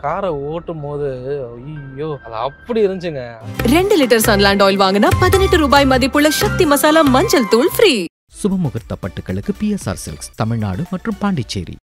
காரை ஓட்டும் போது ஐயோ அது அப்படி இருந்துச்சுங்க ரெண்டு லிட்டர் சன்லாண்ட் ஆயில் வாங்கினா பதினெட்டு ரூபாய் மதிப்புள்ள சக்தி மசாலா மஞ்சள் தூள் ஃப்ரீ சுபமுகூர்த்த பட்டுகளுக்கு பிஎஸ்ஆர் சில்க்ஸ் தமிழ்நாடு மற்றும் பாண்டிச்சேரி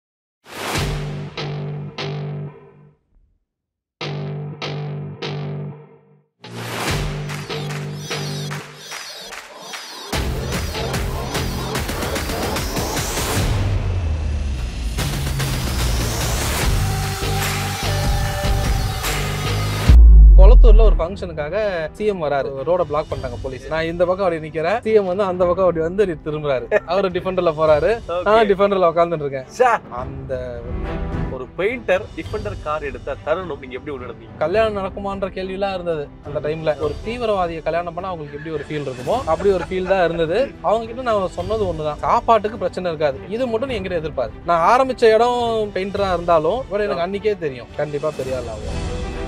கொளத்தூர்ல ஒரு ஃபங்க்ஷனுக்காக சிஎம் வராரு ரோட பிளாக் பண்ணிட்டாங்க போலீஸ் நான் இந்த பக்கம் அப்படி நிக்கிறேன் சிஎம் வந்து அந்த பக்கம் அப்படி வந்து திரும்புறாரு அவரு டிஃபெண்டர்ல போறாரு நான் டிஃபெண்டர்ல உட்காந்துட்டு இருக்கேன் ச்சே, அந்த ஒரு பெயிண்டர் டிஃபெண்டர் கார் எடுத்த தருணம் நீங்க எப்படி உணர்ந்தீங்க கல்யாணம் நடக்குமான்ற கேள்வியெல்லாம் இருந்தது அந்த டைம்ல ஒரு தீவிரவாதியை கல்யாணம் பண்ணா அவங்களுக்கு எப்படி ஒரு ஃபீல் இருக்குமோ அப்படி ஒரு ஃபீல் தான் இருந்தது அவங்க கிட்ட நான் சொன்னது ஒண்ணுதான் சாப்பாட்டுக்கு பிரச்சனை இருக்காது இது மட்டும் நீ எங்கிட்ட எதிர்பாரு நான் ஆரம்பிச்ச இடம் பெயிண்டரா இருந்தாலும் இவரை எனக்கு அன்னைக்கே தெரியும் கண்டிப்பா பெரிய ஆள் ஆகும்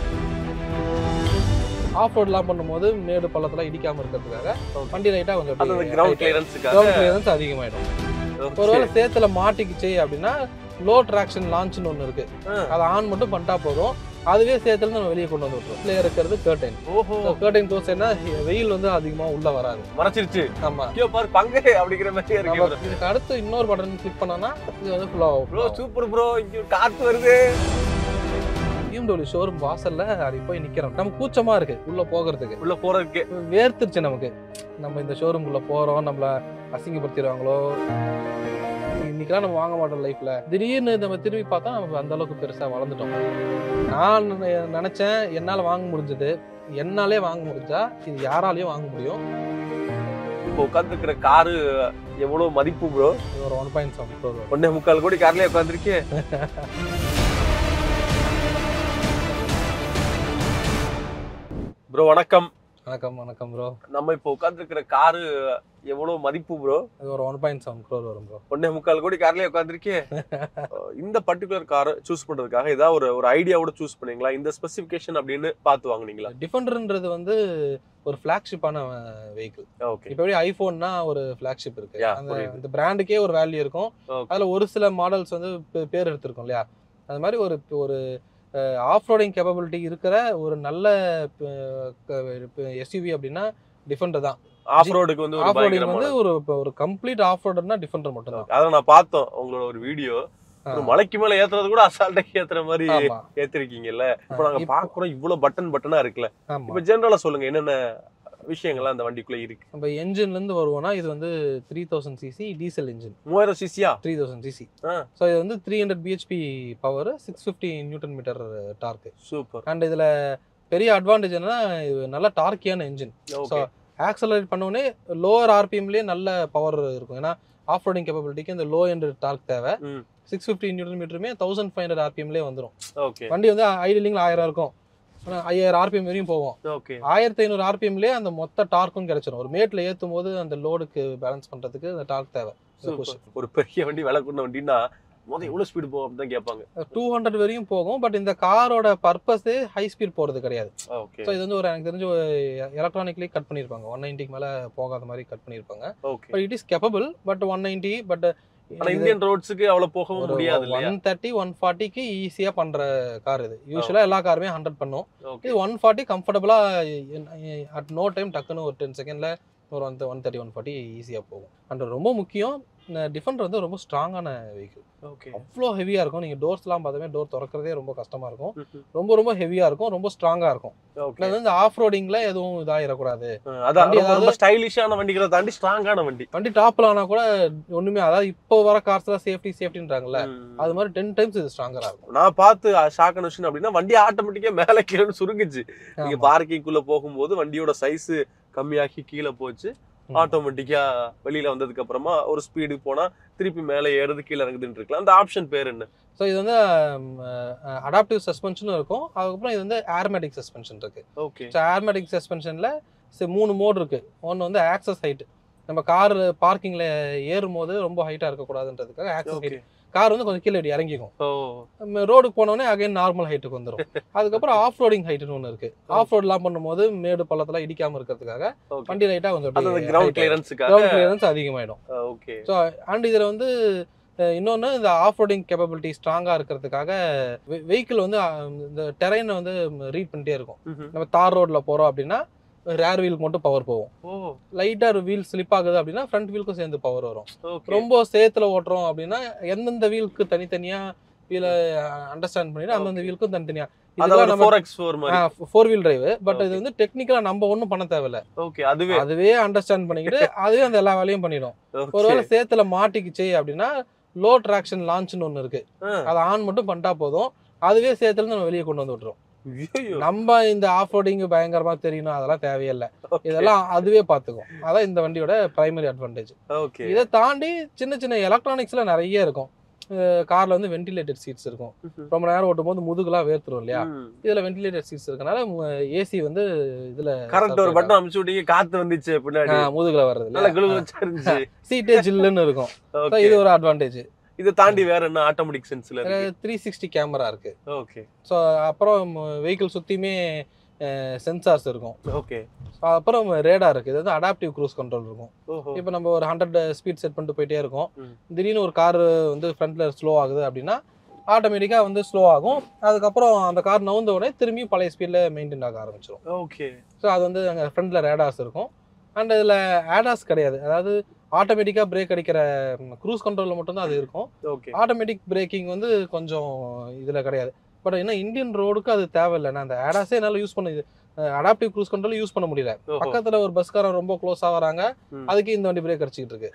ஆஃப் ரோட்லாம் பண்ணும்போது மேடு பள்ளத்துல இடிக்காம இருக்கிறதுக்காக வண்டி லைட்டா கொஞ்சம் அது அப்படியே கிரவுண்ட் height- கிளியரன்ஸுக்காக ground clearance அதிகமாயிடும் ஒருவேளை சேத்துல மாட்டிக்கிச்சு அப்படின்னா லோ ட்ராக்ஷன் லான்ச்னு ஒன்று இருக்கு ஆ. அதை ஆன் மட்டும் பண்ணிட்டா போதும் அதுவே சேத்துல இருந்து நம்ம வெளியே கொண்டு வந்து விட்டுரும் இதுல இருக்கிறது கர்டைன் ஓஹோ கர்டைன் க்ளோஸ்னா வெயில் வந்து அதிகமா உள்ள வராது மறைச்சிருச்சு ஆமா ஐயோ பாரு பங்கு அப்படிங்கிற மாதிரி நம்ம இருக்கு இதுக்கு அடுத்து இன்னொரு பட்டன் கிளிக் பண்ணோம்னா இது வந்து ஃபுல்லா ப்ரோ சூப்பர் ப்ரோ இங்க காத்து வருது பிஎம்டபிள்யூ ஷோரூம் வாசல்ல அது போய் நிக்கிறோம் நம்ம கூச்சமா இருக்கு உள்ள போகிறதுக்கு உள்ள போறதுக்கு வேர்த்துருச்சு நமக்கு நம்ம இந்த ஷோரூம்குள்ள போறோம் நம்மள அசிங்கப்படுத்திடுவாங்களோ இன்னைக்கெல்லாம் நம்ம வாங்க மாட்டோம் லைஃப்ல திடீர்னு நம்ம திரும்பி பார்த்தா நம்ம அந்த அளவுக்கு பெருசா வளர்ந்துட்டோம் நான் நினை- நினைச்சேன் என்னால வாங்க முடிஞ்சது என்னாலே வாங்க முடிஞ்சா இது யாராலையும் வாங்க முடியும் இப்போ உட்காந்துருக்கிற காரு எவ்வளவு மதிப்பு ப்ரோ இது ஒரு ஒன் பாயிண்ட் செவன் ஒன்னே முக்கால் கோடி கார்லயே உட்காந்துருக்கே ப்ரோ வணக்கம் வணக்கம் வணக்கம் ப்ரோ நம்ம இப்போ உட்காந்துருக்கிற காரு எவ்வளவு மதிப்பு ப்ரோ இது ஒரு ஒன் பாயிண்ட் செவன் க்ரோர் வரும் ப்ரோ ஒன்னே முக்கால் கோடி கார்லயே உட்காந்துருக்கே இந்த பர்டிகுலர் காரை சூஸ் பண்றதுக்காக ஏதாவது ஒரு ஒரு ஐடியாவோட சூஸ் பண்ணீங்களா இந்த ஸ்பெசிபிகேஷன் அப்படின்னு பார்த்து வாங்குனீங்களா டிஃபெண்டர்ன்றது வந்து ஒரு ஃபிளாக்ஷிப்பான வெஹிக்கிள் ஓகே இப்போ எப்படி ஐபோன்னா ஒரு ஃபிளாக்ஷிப் இருக்கு Yeah, அந்த புரியுது. இந்த பிராண்டுக்கே ஒரு வேல்யூ இருக்கும் Okay. அதுல ஒரு சில மாடல்ஸ் வந்து பே- பேர் எடுத்திருக்கோம் இல்லையா அது மாதிரி ஒரு ஒரு ஆஃப் ரோடிங் கேப்பபிலிட்டி இருக்கிற ஒரு நல்ல எஸ்யூவி அப்படின்னா டிஃபெண்டர் தான் ஆஃப் ரோடுக்கு வந்து ஒரு ஆஃப் ரோடிங் பயங்கரமான வந்து ஒரு இப்ப ஒரு கம்ப்ளீட் ஆஃப் ரோடர்னா டிஃபெண்டர் மட்டும் தான் அதை நான் பார்த்தோம் உங்களோட ஒரு வீடியோ ஒரு மலைக்கு மேல ஏத்துறது கூட அசால்ட்டா ஏத்துற மாதிரி ஆமா ஏத்திருக்கீங்கல்ல இப்போ நாங்க இப்போ- பாக்குறோம் இவ்வளவு பட்டன் பட்டனா இருக்குல்ல ஆமா இப்ப ஜெனரலா சொல்லுங்க என்னென்ன விஷயங்கள்லாம் அந்த வண்டிக்குள்ள இருக்கு நம்ம என்ஜின்ல இருந்து வருவோம்னா இது வந்து three thousand CC diesel engine மூவாயிரம் சிசியா த்ரீ தௌசண்ட் சிசி ஆ. ஸோ இது வந்து three hundred BHP power six fifty newton metre torque super and இதுல பெரிய அட்வான்டேஜ் என்னன்னா இது நல்ல டார்க்கியான என்ஜின் ஓகே ஆக்சலரேட் பண்ணோடனே லோவர் ஆர்பிஎம்லேயே நல்ல பவர் இருக்கும் ஏன்னா ஆஃப் ரோடிங் கேப்பபிலிட்டிக்கு இந்த லோ எண்ட் டார்க் தேவை ம். சிக்ஸ் ஃபிஃப்டி நியூட்டன் மீட்டருமே தௌசண்ட் ஃபைவ் ஹண்ட்ரட் ஆர்பிஎம்லேயே வந்துடும் ஓகே வண்டி வந்து ஐடியலிங்கில் ஆயிரம் இருக்கும் ஆனா ஐயாயிரம் ஆர்பிஎம் வரையும் போவோம் ஓகே ஆயிரத்தி ஐநூறு ஆர்பிஎம்லேயே அந்த மொத்த டார்க்கும் கிடைச்சிடும் ஒரு மேட்டில் ஏற்றும் போது அந்த லோடுக்கு பேலன்ஸ் பண்ணுறதுக்கு அந்த டார்க் தேவை சூப்பர் ஒரு பெரிய வண்டி விலை கொண்ட வண்டினா மொதல் எவ்வளவு ஸ்பீடு போகும் அப்படின்னு தான் கேட்பாங்க டூ ஹண்ட்ரட் வரையும் போகும் பட் இந்த காரோட பர்பஸே ஹை ஸ்பீட் போகிறது கிடையாது ஓகே ஸோ இது வந்து ஒரு எனக்கு தெரிஞ்ச எலக்ட்ரானிக்லி கட் பண்ணியிருப்பாங்க ஒன் நைன்ட்டிக்கு மேலே போகாத மாதிரி கட் பண்ணியிருப்பாங்க okay but it is capable but one ninety but ஆனா இந்தியன் ரோட்ஸுக்கு அவ்வளவு போகவும் முடியாது இல்லையா ஒன் தேர்ட்டி ஒன் ஃபார்ட்டிக்கு ஈஸியாக பண்ணுற கார் இது யூஸ்வலாக எல்லா காருமே ஹண்ட்ரட் பண்ணும் ஓகே இது ஒன் ஃபார்ட்டி கம்ஃபர்டபுளாக அட் நோ டைம் டக்குன்னு ஒரு டென் செகண்டில் ஒரு one one thirty one forty ஈஸியாக போகும் அண்ட் ரொம்ப முக்கியம் டிஃபெண்டர் வந்து ரொம்ப ஸ்ட்ராங்கான வெஹிக்கிள் ஓகே அவ்வளோ ஹெவியாக இருக்கும் நீங்கள் டோர்ஸ்லாம் பார்த்தாமே டோர் திறக்கிறதே ரொம்ப கஷ்டமாக இருக்கும் ரொம்ப ரொம்ப ஹெவியாக இருக்கும் ரொம்ப ஸ்ட்ராங்காக இருக்கும் ஓகே அது வந்து ஆஃப் ரோடிங்கில் எதுவும் இதாகிடக்கூடாது அதான் வண்டி ரொம்ப- ரொம்ப அதாவது- ஸ்டைலிஷான வண்டிகளை தாண்டி ஸ்ட்ராங்கான வண்டி வண்டி டாப்பில் ஆனால் கூட ஒன்றுமே அதாவது இப்போ வர கார்ஸ்லாம் சேஃப்டி சேஃப்டின்றாங்கல்ல ம். அது மாதிரி டென் டைம்ஸ் இது ஸ்ட்ராங்கராக இருக்கும் நான் பார்த்து ஷாக்கான விஷயம் அப்படின்னா வண்டி ஆட்டோமேட்டிக்கா மேல கீழே சுருங்குச்சு நீங்க ஆமா. பார்க்கிங் குள்ள போகும்போது வண்டியோட சைஸ் கம்மியாகி கீழே போச்சு ம். ஆட்டோமேட்டிக்கா வெளியில வந்ததுக்கு அப்புறமா ஒரு ஸ்பீடு போனா திருப்பி மேல ஏறுது கீழே இறங்குதுன்னு இருக்கலாம் அந்த ஆப்ஷன் பேர் என்ன ஸோ இது வந்து அடாப்டிவ் சஸ்பென்ஷனும் இருக்கும் அதுக்கப்புறம் இது வந்து ஏர்மேட்டிக் சஸ்பென்ஷன் இருக்கு ஓகே ஸோ ஏர்மேட்டிக் சஸ்பென்ஷனில் மூணு மோட் இருக்கு ஒன்று வந்து ஆக்சஸ் ஹைட் நம்ம கார் பார்க்கிங்கில் ஏறும் போது ரொம்ப ஹைட்டாக இருக்கக்கூடாதுன்றதுக்காக ஆக்சஸ் ஓகே ஹைட் கார் வந்து கொஞ்சம் கீழே இப்படி இறங்கிக்கும் ஓ நம்ம ரோடுக்கு போனோடனே அகைன் நார்மல் ஹைட்டுக்கு வந்துடும் அதுக்கப்புறம் ஆஃப் ரோடிங் ஹைட்னு ஒன்று இருக்கு ஆஃப் ரோட்லாம் பண்ணும்போது மேடு பள்ளத்தில் இடிக்காம இருக்கிறதுக்காக ஓகே வண்டி லைட்டாக கொஞ்சம் அது கிரவுண்ட் கிளியரன்ஸுக்காக கிரவுண்ட் கிளியரன்ஸ் அதிகமாயிடும் ஓகே ஸோ அண்ட் இதில் வந்து அஹ் இன்னொன்னு இந்த ஆஃப் ரோடிங் கேப்பபிலிட்டி ஸ்ட்ராங்கா இருக்கிறதுக்காக வெஹிக்கிள் வந்து அஹ், இந்த டெரைனை வந்து ரீட் பண்ணிட்டே இருக்கும் ம்ஹும். நம்ம தார் ரோட்ல போறோம் அப்படின்னா ரேர் வீலுக்கு மட்டும் பவர் போகும் ஓ லைட்டா வீல் ஸ்லிப் ஆகுது அப்படின்னா ஃப்ரண்ட் வீலுக்கும் சேர்ந்து பவர் வரும் ஓகே ரொம்ப சேத்துல ஓட்டுறோம் அப்படின்னா எந்தெந்த வீலுக்கு தனித்தனியா வீல அண்டர்ஸ்டாண்ட் பண்ணிட்டு அந்தந்த வீலுக்கும் தனித்தனியா இதெல்லாம் அதாவது நம்ம ஃபோர் எக்ஸ் ஃபோர் மாதிரி ஃபோர் வீல் டிரைவ் பட் இது Okay. வந்து டெக்னிக்கலா நம்ம ஒன்றும் பண்ண தேவையில்ல ஓகே அதுவே அதுவே அண்டர்ஸ்டாண்ட் பண்ணிக்கிட்டு அதுவே அந்த எல்லா வேலையும் பண்ணிடும் Okay. ஒருவேளை சேத்துல மாட்டிக்கிச்சு அப்படின்னா லோ ட்ராக்ஷன் லான்ச்னு ஒன்று இருக்கு ஆ. அதை ஆன் மட்டும் பண்ணிட்டா போதும் அதுவே சேத்துல இருந்து நம்ம வெளியே கொண்டு வந்து விட்டுரும் ஐயையோ. நம்ம இந்த ஆஃப் ரோடிங் பயங்கரமா தெரியணும் அதெல்லாம் தேவையில்லை Okay. இதெல்லாம் அதுவே பார்த்துக்கும் அதான் இந்த வண்டியோட பிரைமரி அட்வான்டேஜ் ஓகே இதை தாண்டி சின்ன சின்ன எலக்ட்ரானிக்ஸ்ல நிறைய இருக்கும் கார்ல வந்து வென்டிலேட்டட் சீட்ஸ் இருக்கும் ம்ஹும். ரொம்ப நேரம் ஓட்டும் போது முதுகுலாம் வேர்த்துரும் இல்லையா ம். இதுல வென்டிலேட்டட் சீட்ஸ் இருக்கனால ஏசி வந்து இதுல கரெக்ட் ஒரு பட்டன் அமுச்சு விட்டீங்க காத்து வந்துச்சு பின்னாடி ஆ, முதுகுல வர்றது நல்ல இல்லையா குளுவச்சா இருந்துச்சு சீட்டே ஜில்லுன்னு இருக்கும் So, ஓகே இது ஒரு அட்வான்டேஜ் இதை தாண்டி வேற என்ன ஆட்டோமேட்டிக் சென்ஸ்ல இருக்கு த்ரீ சிக்ஸ்டி கேமரா இருக்கு ஓகே ஸோ அப்புறம் வெஹிக்கிள் சுத்தியுமே சென்சார்ஸ் இருக்கும் ஓகே So, அப்புறம் ரேடார் இருக்கு இது வந்து அடாப்டிவ் க்ரூஸ் கண்ட்ரோல் இருக்கும் ஓஹோ இப்போ நம்ம ஒரு ஹண்ட்ரட் ஸ்பீட் செட் பண்ணிட்டு போயிட்டே இருக்கோம் ம். திடீர்னு ஒரு கார் வந்து ஃப்ரண்ட்ல ஸ்லோ ஆகுது அப்படின்னா ஆட்டோமேட்டிக்காக வந்து ஸ்லோ ஆகும் அதுக்கப்புறம் அந்த கார் நவுந்த உடனே திரும்பி பழைய ஸ்பீடில் மெயின்டைன் ஆக ஆரம்பிச்சிடும் ஓகே ஸோ அது வந்து அங்கே ஃப்ரண்ட்ல ரேடாஸ் இருக்கும் அண்ட் இதில் ஆடாஸ் கிடையாது அதாவது ஆட்டோமேட்டிக்காக பிரேக் அடிக்கிற க்ரூஸ் கண்ட்ரோலில் மட்டும்தான் அது இருக்கும் ஓகே ஆட்டோமேட்டிக் பிரேக்கிங் வந்து கொஞ்சம் இதில் கிடையாது பட் என்ன இந்தியன் ரோடுக்கு அது தேவையில்லை நான் அந்த ஆடாஸே என்னால் யூஸ் பண்ண அடாப்டிவ் க்ரூஸ் கண்ட்ரோல் யூஸ் பண்ண முடியல ஓஹோ. பக்கத்துல ஒரு பஸ்காரன் ரொம்ப க்ளோஸா வராங்க ம். அதுக்கு இந்த வண்டி பிரேக் அடிச்சுக்கிட்டு இருக்கு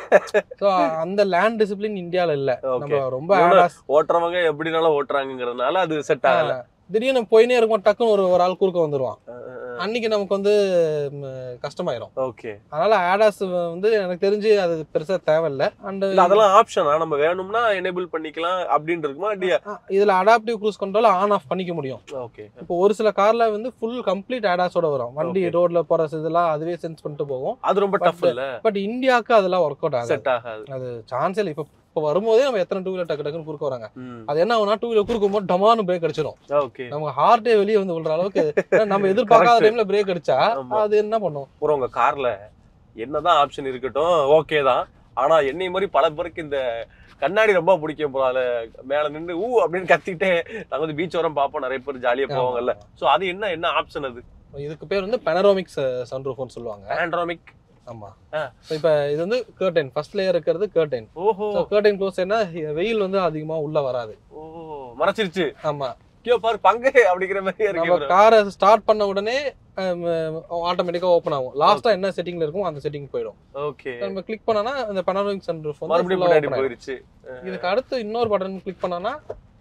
சோ அந்த லேண்ட் டிசிப்ளின் இந்தியால இல்ல ஓகே நம்ம ரொம்ப இவனு- ஆடாஸ் ஓட்டுறவங்க எப்படினாலும் ஓட்டுறாங்கிறதுனால அது செட் ஆகல திடீர்னு போயினே இருக்கும் டக்குன்னு ஒரு ஒரு ஆள் குறுக்க வந்துருவான் ஆ, ஆ, ஆ. அன்னைக்கு நமக்கு வந்து ம், கஷ்டமாயிரும் ஓகே அதனால ஆடாஸ் வந்து எனக்கு தெரிஞ்சு அது பெருசா தேவையில்ல அண்ட் இல்ல அதெல்லாம் ஆப்ஷனா நம்ம வேணும்னா எனேபிள் பண்ணிக்கலாம் அப்படின்னு இருக்குமா இல்லையா இதுல adaptive cruise control on off பண்ணிக்க முடியும் ஓகே இப்போ ஒரு சில கார்ல வந்து ஃபுல் கம்ப்ளீட் ஆடாஸோட வரும் வண்டி Okay. ரோட்ல போற இதெல்லாம் அதுவே சென்ஸ் பண்ணிட்டு போகும் அது ரொம்ப But- டஃப் இல்ல பட் இந்தியாவுக்கு அதெல்லாம் ஒர்க் அவுட் ஆகாது செட் ஆகாது அது சான்ஸ் இல்லை இப்போ இப்போ வரும்போதே நம்ம எத்தனை டூ வீலர் டக்கு டக்குன்னு குறுக்க வராங்க ம். அது என்ன ஆகுனா டூ வீலர் குறுக்கும் போது டமான்னு பிரேக் அடிச்சிடும் ஓகே நமக்கு ஹார்ட்டே வெளியே வந்து விழுற அளவுக்கு ஏன்னா நம்ம எதிர்பார்க்காத Correct. டைம்ல பிரேக் அடிச்சா ஆமா. அது என்ன பண்ணும் அப்புறம் உங்க கார்ல என்னதான் ஆப்ஷன் இருக்கட்டும் ஓகே தான் ஆனா என்னை மாதிரி பல பேருக்கு இந்த கண்ணாடி ரொம்ப பிடிக்கும் போல அதுல மேல நின்று ஊ அப்படின்னு கத்திட்டே நாங்க வந்து பீச் வரம் பார்ப்போம் நிறைய பேர் ஜாலியா போவாங்கல்ல சோ அது என்ன என்ன ஆப்ஷன் அது இதுக்கு பேர் வந்து பெனரோமிக் சன்ரூஃப்னு சொல்லுவாங்க ஆண்ட்ராமிக் ஆமா ஆ. So இப்போ இது வந்து கர்டைன் ஃபர்ஸ்ட் லேயர் இருக்கிறது கர்டைன் ஓஹோ ஸோ கர்டைன் க்ளோஸ் என்ன வெயில் வந்து அதிகமா உள்ள வராது ஓ மறைச்சிருச்சு ஆமா ஐயோ பாரு பங்கு அப்படிங்கிற மாதிரி நம்ம இருக்கு காரை ஸ்டார்ட் பண்ண உடனே ஆட்டோமேட்டிக்கா ஓப்பன் ஆகும் லாஸ்டா என்ன செட்டிங்ல இருக்கும் அந்த செட்டிங் போயிடும் ஓகே நம்ம கிளிக் பண்ணனா அந்த பெனரோமிக் சன்ரூஃப் வந்து மறுபடியும் full ஆ பின்னாடி open ஆயிடும். போயிருச்சு இதுக்கு அடுத்து இன்னொரு பட்டன் கிளிக் பண்ணனா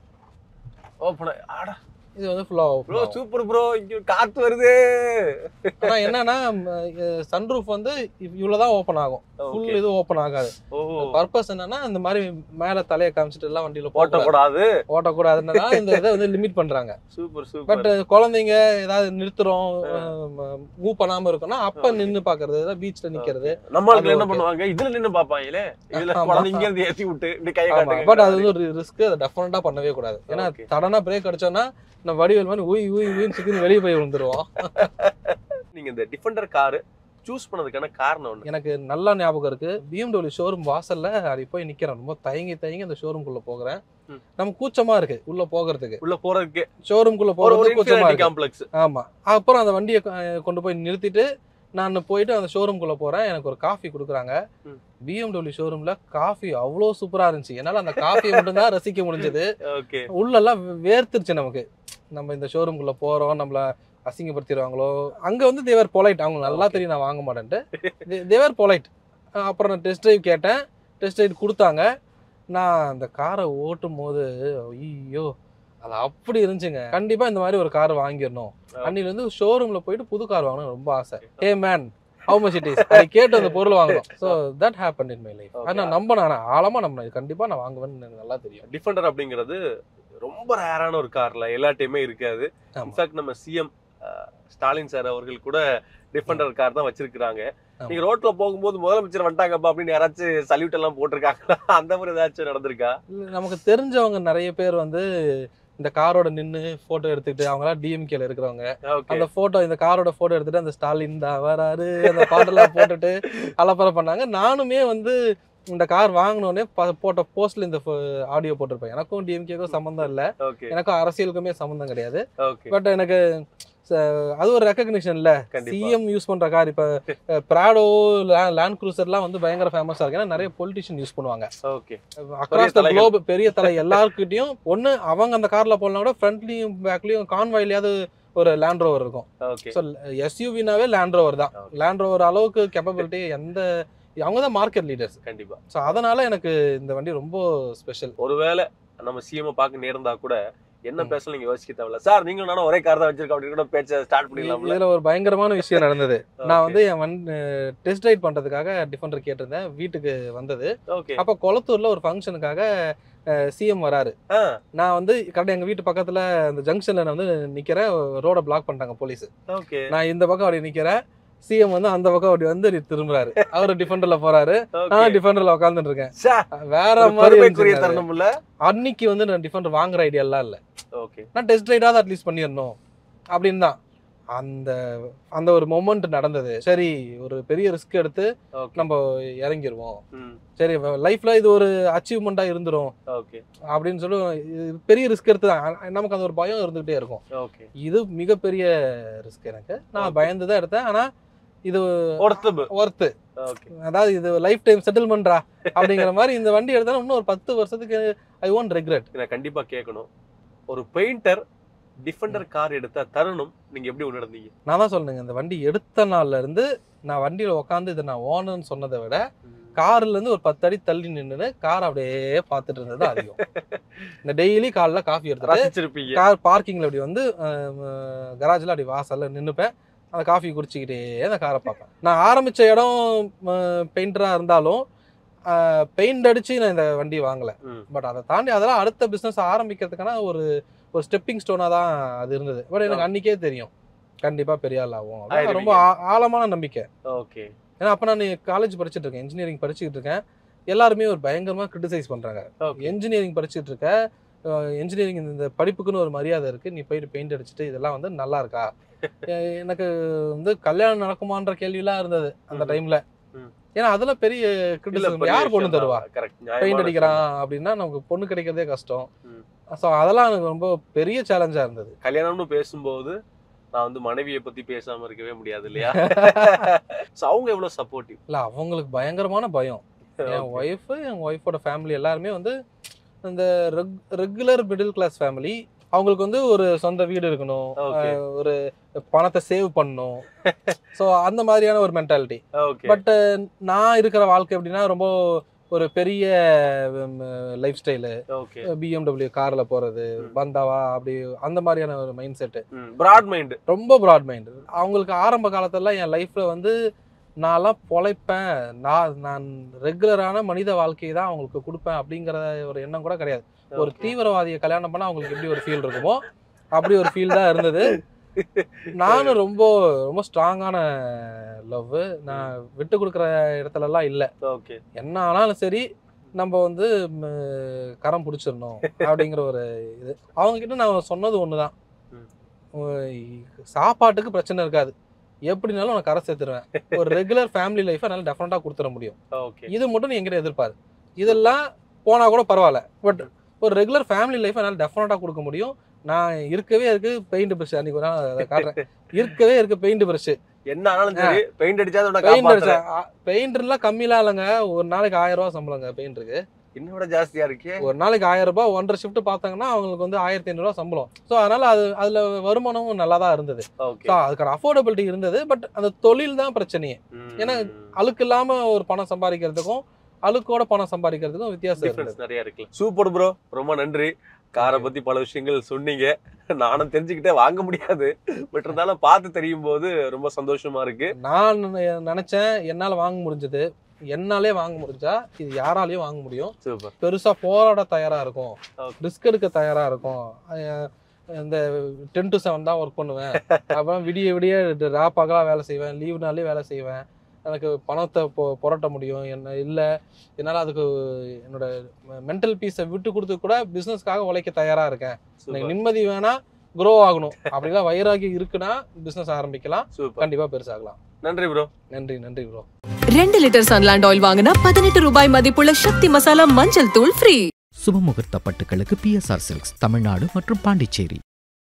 ஓப்பன் ஆடா இது வந்து ஃபுல்லா ப்ரோ ஓப்பன் சூப்பர் ப்ரோ இங்க காத்து வருது ஆனா என்னன்னா சன்ரூஃப் வந்து இவ்- இவ்வளவுதான் ஓப்பன் ஆகும் ஃபுல் Okay. இது ஓப்பன் ஆகாது ஓ பர்பஸ் என்னன்னா இந்த மாதிரி மேல தலையை காமிச்சிட்டு எல்லாம் வண்டியில ஓட்ட போட்ட கூடாது ஓட்டக்கூடாதுன்னா இந்த இதை வந்து லிமிட் பண்றாங்க சூப்பர் பட் சூப்பர் குழந்தைங்க ஏதாவது நிறுத்துறோம் மூவ் பண்ணாம இருக்குன்னா அப்ப Okay. நின்னு பாக்குறது பீச்ல நிக்கிறது நம்மளுக்கு அது என்ன okay. பண்ணுவாங்க இதுல நின்னு பாப்பாங்களே இதுல ஆமா. குழந்தை இங்க இருந்து ஏத்தி விட்டு இப்படி கையை ஆமா காட்டுங்க பட் அது வந்து ஒரு ரிஸ்க் அதை டெஃபினட்டா பண்ணவே கூடாது ஏன்னா Okay. சடனா பிரேக் அடிச்சோம்னா நம்ம வடிவேல் மாதிரி ஊய் ஊய் ஊயின்னு சிக்கி வெளியே போய் விழுந்துருவோம் நீங்க இந்த டிஃபெண்டர் கார் சூஸ் பண்ணதுக்கான காரணம் ஒண்ணு எனக்கு நல்லா ஞாபகம் இருக்கு பிஎம்டபிள்யூ ஷோரூம் வாசல்ல அப்படி போய் நிக்கிறேன் ரொம்ப தயங்கி தயங்கி அந்த ஷோரூம்குள்ள போகிறேன் ம். நம்ம கூச்சமா இருக்கு உள்ள போகிறதுக்கு உள்ள போறதுக்கு ஷோரூம்குள்ள ஒரு ஒரு போறது கூச்சமா இன்ஃபினிட்டி இருக்கு காம்ப்ளெக்ஸ் ஆமா அப்புறம் அந்த வண்டியை கொ- கொண்டு போய் நிறுத்திட்டு நான் போயிட்டு அந்த ஷோரூம்குள்ள போறேன் எனக்கு ஒரு காஃபி கொடுக்குறாங்க ம். பிஎம்டபிள்யூ ஷோரூம்ல காஃபி அவ்வளோ சூப்பரா இருந்துச்சு என்னால அந்த காஃபியை மட்டும்தான் ரசிக்க முடிஞ்சது ஓகே உள்ளெல்லாம் வே- வேர்த்துருச்சு நமக்கு நம்ம இந்த ஷோரூம்குள்ள போறோம் நம்மள அசிங்கப்படுத்திடுவாங்களோ அங்க வந்து தேவர் பொலைட் அவங்க நல்லா Okay. தெரியும் நான் வாங்க மாட்டேன்ட்டு தேவர் பொலைட் அப்புறம் நான் டெஸ்ட் டிரைவ் கேட்டேன் டெஸ்ட் டிரைவ் கொடுத்தாங்க நான் அந்த காரை ஓட்டும் போது ஐயோ அது அப்படி இருந்துச்சுங்க கண்டிப்பா இந்த மாதிரி ஒரு கார் வாங்கிடணும் அன்னில இருந்து ஷோரூம்ல போயிட்டு புது கார் வாங்கணும் ரொம்ப ஆசை hey man how much it is அதை கேட்டு அந்த பொருள் வாங்கணும் so that happen in my life Okay. நான் நம்பினேன் நான் ஆழமா நம்பினேன் இது கண்டிப்பா நான் வாங்குவேன்னு எனக்கு நல்லா தெரியும் டிஃபெண்டர் அப்படிங்கிறது ரொம்ப ரேரான ஒரு கார்ல எல்லாட்டையுமே இருக்காது ஆமா. இன்ஃபேக்ட் நம்ம சிஎம் ஸ்டாலின் சார் அவர்கள் கூட டிஃபெண்டர் கார் தான் வச்சிருக்காங்க ஆமா. நீங்க ரோட்ல போகும்போது முதலமைச்சர் வந்துட்டாங்கப்பா அப்படின்னு யாராச்சும் சல்யூட் எல்லாம் போட்டிருக்காங்களா அந்த மாதிரி ஏதாச்சும் நடந்திருக்கா இல்ல, நமக்கு தெரிஞ்சவங்க நிறைய பேர் வந்து இந்த காரோட நின்னு போட்டோ எடுத்துக்கிட்டு அவங்களாம் டிஎம்கேல இருக்கிறவங்க ஓகே அந்த போட்டோ இந்த காரோட போட்டோ எடுத்துட்டு அந்த ஸ்டாலின் தான் வராரு அந்த பாட்டெல்லாம் போட்டுட்டு அலப்பறை பண்ணாங்க நானுமே வந்து இந்த கார் வாங்கினோடனே போட்ட போஸ்ட்ல இந்த ஆடியோ போட்டிருப்பேன் எனக்கும் டிஎம்கேக்கும் சம்மந்தம் இல்லை ஓகே எனக்கும் அரசியலுக்குமே சம்மந்தம் கிடையாது ஓகே பட் எனக்கு ச- அது ஒரு ரெக்கக்னிஷன் இல்ல கண்டிப்பா சிஎம் யூஸ் பண்ற கார் இப்ப பிராடோ லேண்ட் க்ரூசர்லாம் வந்து பயங்கர ஃபேமஸா இருக்கு ஏன்னா நிறைய பொலிட்டிஷியன் யூஸ் பண்ணுவாங்க ஓகே அக்ராஸ் த தலைகள். குளோப் பெரிய தலை எல்லாருக்கிட்டையும் ஒண்ணு அவங்க அந்த கார்ல போடலாம் கூட ஃப்ரண்ட்லயும் பேக்லயும் கான்வாயிலையாவது ஒரு லேண்ட் ரோவர் இருக்கும் ஓகே ஸோ எஸ்யூவினாவே லேண்ட் ரோவர் தான் Okay. லேண்ட் ரோவர் அளவுக்கு கேப்பபிலிட்டி எந்த அவங்க தான் மார்க்கெட் லீடர்ஸ் கண்டிப்பா ஸோ அதனால எனக்கு இந்த வண்டி ரொம்ப ஸ்பெஷல் ஒருவேளை நம்ம சிஎம் பார்க்க நேர்ந்தா கூட என்ன ம். பேசலாம் நீங்க யோசிக்க தேவையில்ல சார் நீங்களும் நானும் ஒரே கார் தான் வச்சிருக்கோம் அப்படின்னு கூட பேச்ச ஸ்டார்ட் பண்ணிடலாம்ல இதுல ஒரு பயங்கரமான விஷயம் நடந்தது நான் Okay. வந்து என் வண்டி டெஸ்ட் ரைட் பண்றதுக்காக டிஃபெண்டர் கேட்டிருந்தேன் வீட்டுக்கு வந்தது ஓகே அப்ப கொளத்தூர்ல ஒரு ஃபங்க்ஷனுக்காக சிஎம் வராரு ஆ நான் வந்து கரெக்டாக எங்க வீட்டு பக்கத்துல அந்த ஜங்ஷன்ல நான் வந்து நிக்கிறேன் ரோட பிளாக் பண்ணிட்டாங்க போலீஸ் ஓகே நான் இந்த பக்கம் அப்படி நிக்கிறேன் சிஎம் வந்து அந்த பக்கம் அப்படி வந்து திரும்புறாரு அவரு டிஃபெண்டர்ல போறாரு ஓகே நான் டிஃபெண்டர்ல உட்காந்துட்டு இருக்கேன் சா, வேற ஒரு மாதிரி பெருமைக்குரிய இருந்துச்சுங்க அது. தருணம் இல்ல அன்னைக்கு வந்து நான் டிஃபெண்டர் வாங்குற ஐடியா எல்லாம் இல்ல ஓகே நான் டெஸ்ட் ரைடாவது அட்லீஸ்ட் பண்ணிடணும் அப்படின்னு தான் அந்த அந்த ஒரு மொமெண்ட் நடந்தது சரி ஒரு பெரிய ரிஸ்க் எடுத்து ஓகே நம்ம இறங்கிருவோம் ம் சரி லைஃப்ல இது ஒரு அச்சீவ்மெண்ட்டா இருந்துரும் ஓகே அப்படின்னு சொல்லி இது பெரிய ரிஸ்க் எடுத்து தான் நமக்கு அந்த ஒரு பயம் இருந்துகிட்டே இருக்கும் ஓகே இது மிகப்பெரிய ரிஸ்க் எனக்கு நான் Okay. பயந்து தான் எடுத்தேன் ஆனா இது ஒருத்தபு ஒர்த்து ஓகே அதாவது இது லைஃப் டைம் செட்டில்மெண்ட்ரா அப்படிங்கிற மாதிரி இந்த வண்டி எடுத்தா இன்னும் ஒரு பத்து வருஷத்துக்கு ஐ ஒன்ட் ரெக்ரெட் நான் கண்டிப்பா கேட்கணும் ஒரு பெயிண்டர் டிஃபெண்டர் கார் எடுத்த தருணம் நீங்க எப்படி உணர்ந்தீங்க நான் தான் சொல்லுங்க இந்த வண்டி எடுத்த நாள்ல இருந்து நான் வண்டியில உட்காந்து இதை நான் ஓனர்னு சொன்னதை விட கார்ல இருந்து ஒரு பத்து அடி தள்ளி நின்று கார் அப்படியே பார்த்துட்டு இருந்தது தான் அதிகம் இந்த டெய்லி காலைல காஃபி எடுத்துட்டு ரசிச்சிருப்பீங்க கார் பார்க்கிங்ல அப்படி வந்து கராஜில் அப்படி வாசல்ல நின்னுப்பேன் அந்த காஃபி குடிச்சிக்கிட்டே அந்த காரை பார்ப்பேன் நான் ஆரம்பிச்ச இடம் பெயிண்டரா இருந்தாலும் பெயிண்ட் அடிச்சு நான் இந்த வண்டி வாங்கல ம். பட் அதை தாண்டி அதெல்லாம் அடுத்த பிசினஸ் ஆரம்பிக்கிறதுக்கான ஒரு ஒரு ஸ்டெப்பிங் ஸ்டோனா தான் அது இருந்தது பட் எனக்கு அன்னைக்கே தெரியும் கண்டிப்பா பெரிய ஆள் ஆகும் அப்படின்னு ஆயிடுவீங்க. ரொம்ப ஆ- ஆழமான நம்பிக்கை ஓகே ஏன்னா அப்ப நான் காலேஜ் படிச்சுட்டு இருக்கேன் இன்ஜினியரிங் படிச்சுட்டு இருக்கேன் எல்லாருமே ஒரு பயங்கரமா கிரிட்டிசைஸ் பண்றாங்க ஓகே என்ஜினியரிங் படிச்சுட்டு இருக்க என்ஜினியரிங் இந்த படிப்புக்குன்னு ஒரு மரியாதை இருக்கு நீ போயிட்டு பெயிண்ட் அடிச்சுட்டு இதெல்லாம் வந்து நல்லா இருக்கா எ- எனக்கு வந்து கல்யாணம் நடக்குமான்ற கேள்விலாம் இருந்தது அந்த ம். டைம்ல ம். ஏன்னா அதுல பெரிய கிரிட்டிசிசம் யார் பொண்ணு தருவா கரெக்ட் பெயிண்ட் அடிக்கிறான் அப்படின்னா நமக்கு பொண்ணு கிடைக்கிறதே கஷ்டம் ம். ஸோ அதெல்லாம் எனக்கு ரொம்ப பெரிய சேலஞ்சா இருந்தது கல்யாணம்னு பேசும்போது நான் வந்து மனைவியை பத்தி பேசாம இருக்கவே முடியாது இல்லையா சோ அவங்க எவ்வளவு சப்போர்ட்டிவ் இல்ல அவங்களுக்கு பயங்கரமான பயம் என் ஒய்ஃப் என் ஒய்ஃபோட ஃபேமிலி எல்லாருமே வந்து இந்த ரெகுலர் மிடில் கிளாஸ் ஃபேமிலி அவங்களுக்கு வந்து ஒரு சொந்த வீடு இருக்கணும் ஓகே அஹ் ஒரு பணத்தை சேவ் பண்ணணும் ஸோ அந்த மாதிரியான ஒரு மென்டாலிட்டி ஓகே பட் நான் இருக்கிற வாழ்க்கை எப்படின்னா ரொம்ப ஒரு பெரிய லைஃப் ஸ்டைலு ஓகே பிஎம்டபிள்யூ கார்ல போறது ம். பந்தாவா அப்படி அந்த மாதிரியான ஒரு மைண்ட் செட்டு பிராட் மைண்ட் ரொம்ப ப்ராட் மைண்ட் அவங்களுக்கு ஆரம்ப காலத்துல என் லைஃப்ல வந்து நான்லாம் பொழைப்பேன் நான் நான் ரெகுலரான மனித வாழ்க்கையை தான் அவங்களுக்கு கொடுப்பேன் அப்படிங்கிற ஒரு எண்ணம் கூட கிடையாது ஒரு தீவிரவாதியை கல்யாணம் பண்ணா அவங்களுக்கு எப்படி ஒரு ஃபீல் இருக்குமோ அப்படி ஒரு ஃபீல் தான் இருந்தது நானும் ரொம்ப ரொம்ப ஸ்ட்ராங்கான லவ் நான் விட்டு கொடுக்குற இடத்துலலாம் இல்லை ஓகே என்ன ஆனாலும் சரி நம்ம வந்து ம், கரம் பிடிச்சிடணும் அப்படிங்கிற ஒரு இது அவங்க கிட்ட நான் சொன்னது ஒண்ணுதான் ம். உம், சாப்பாட்டுக்கு பிரச்சனை இருக்காது எப்படினாலும் நான் கரை சேர்த்துருவேன் ஒரு ரெகுலர் ஃபேமிலி லைஃப் என்னால் டெஃபினட்டாக கொடுத்துட முடியும் ஓகே இது மட்டும் நீ எங்கிட்ட எதிர்பாரு இதெல்லாம் போனா கூட பரவாயில்ல பட் ஒரு ரெகுலர் ஃபேமிலி லைஃப் என்னால் டெஃபினட்டாக கொடுக்க முடியும் நான் இருக்கவே இருக்கு பெயிண்ட் பிரஷ் அன்னைக்கு ஒரு நாள் அதை காட்டுறேன் இருக்கவே இருக்கு பெயிண்ட் பிரஷ் என்ன ஆனாலும் சரி பெயிண்ட் அடிச்சாத உன்னை பெயிண்ட் அடிச்சா காப்பாத்துறேன் பெயிண்டர்லாம் கம்மிலாம் இல்லைங்க ஒரு நாளைக்கு ஆயிரம் ரூபாய் சம்பளங்க பெயிண்டருக்கு என்னோட ஜாஸ்தியா இருக்கே ஒரு நாளைக்கு ஆயிரம் ரூபாய் ஒன்றரை ஷிஃப்ட் பார்த்தாங்கன்னா அவங்களுக்கு வந்து ஆயிரத்தி ஐநூறுரூவா சம்பளம் ஸோ அதனால அது அதுல வருமானமும் நல்லா தான் இருந்தது ஓகே ஸோ அதுக்கான அஃபோர்டபிலிட்டி இருந்தது பட் அந்த தொழில் தான் பிரச்சனையே ஏன்னா அழுக்கு இல்லாம ஒரு பணம் சம்பாதிக்கிறதுக்கும் அழுக்கோட பணம் சம்பாதிக்கிறதுக்கும் வித்தியாசம் இருக்குது டிஃபரன்ஸ் நிறைய இருக்குல்ல சூப்பர் ப்ரோ ரொம்ப நன்றி காரை பத்தி பல விஷயங்கள் சொன்னீங்க நானும் தெரிஞ்சுக்கிட்டே வாங்க முடியாது பட் இருந்தாலும் பார்த்து தெரியும் போது ரொம்ப சந்தோஷமா இருக்கு நான் நினை- நினைச்சேன் என்னால வாங்க முடிஞ்சது என்னாலே வாங்க முடிஞ்சா இது யாராலையும் வாங்க முடியும் சூப்பர் பெருசா போராட தயாரா இருக்கும் Okay. ரிஸ்க் எடுக்க தயாரா இருக்கும் அஹ் இந்த டென் டு செவன் தான் ஒர்க் பண்ணுவேன் அப்புறம் விடிய விடிய ராப்பாக்கெல்லாம் வேலை செய்வேன் லீவ்னாலே வேலை செய்வேன் எனக்கு பணத்தை பொ புரட்ட முடியும் என்ன இல்லை என்னால் அதுக்கு என்னோட மென்டல் பீஸை விட்டு கொடுத்து கூட பிஸ்னஸ்க்காக உழைக்க தயாராக இருக்கேன் எனக்கு சூப்பர் நிம்மதி வேணா க்ரோ ஆகணும் அப்படிலாம் வைராகி இருக்குன்னா பிஸ்னஸ் ஆரம்பிக்கலாம் சூப்பர் கண்டிப்பாக பெருசாகலாம் நன்றி ப்ரோ நன்றி நன்றி ப்ரோ ரெண்டு லிட்டர் சன்லாண்ட் ஆயில் வாங்கினா பதினெட்டு ரூபாய் மதிப்புள்ள சக்தி மசாலா மஞ்சள் தூள் ஃப்ரீ சுபமுகூர்த்த பட்டுகளுக்கு பிஎஸ்ஆர் சில்க்ஸ் தமிழ்நாடு மற்றும் பாண்டிச்சேரி